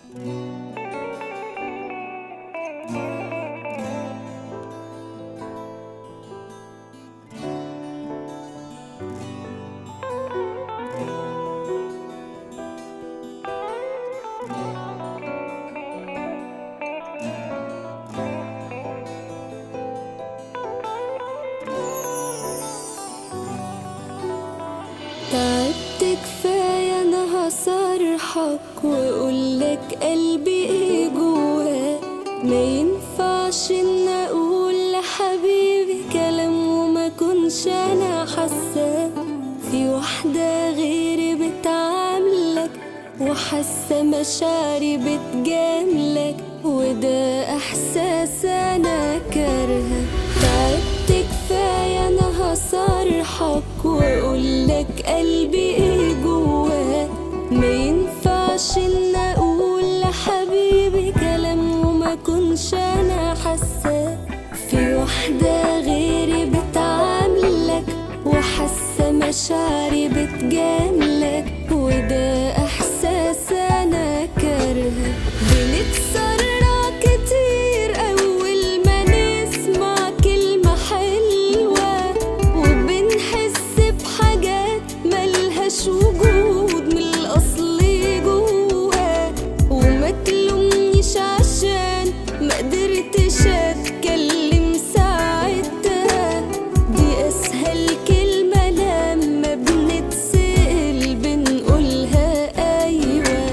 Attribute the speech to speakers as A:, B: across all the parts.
A: تعبت كفاية أنا هصرحك وأقولك قلبي إيه جواه ما ينفعش إن أقول لحبيبي كلام وما كنش أنا حاساه في واحدة غيري بتعاملك وحاسة مشاعري بتجاملك وده إحساس أنا كارهة تعبت كفاية أنا هصرحك وأقولك قلبي إيه جواه ما ينفعش إن أقول لحبيبي كلام وما كنش أنا حاساه في واحدة غيري بتعاملك وحاسة مشاعري بتجاملك وده إحساس أنا كارهة بنتسرع كتير أول ما نسمع كلمة حلوة وبنحس بحاجات ملهاش وجود من الأصل جوا وما تلومنيش عشان ما قدرتش أتكلم ساعتها دي أسهل كلمة لما بنتسأل بنقولها أيوة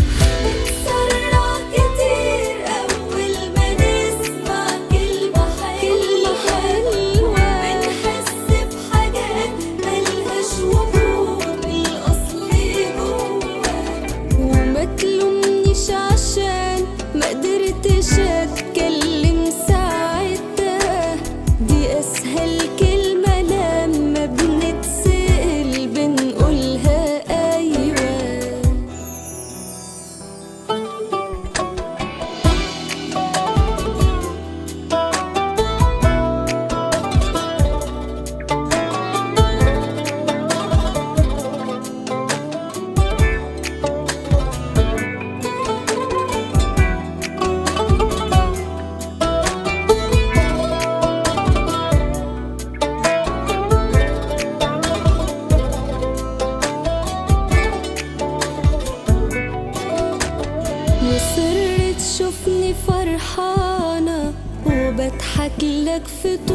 A: بنتسرع كتير أول ما نسمع كلمة حلوة حلوة بنحس بحاجات ملهاش وجود من الأصل جوا وما تلومنيش عشان ما قدرتش أتكلم ساعتها دي أسهل كلمة لما بنتسأل بنقولها أيوة مصر تشوفني فرحانة وبضحك لك في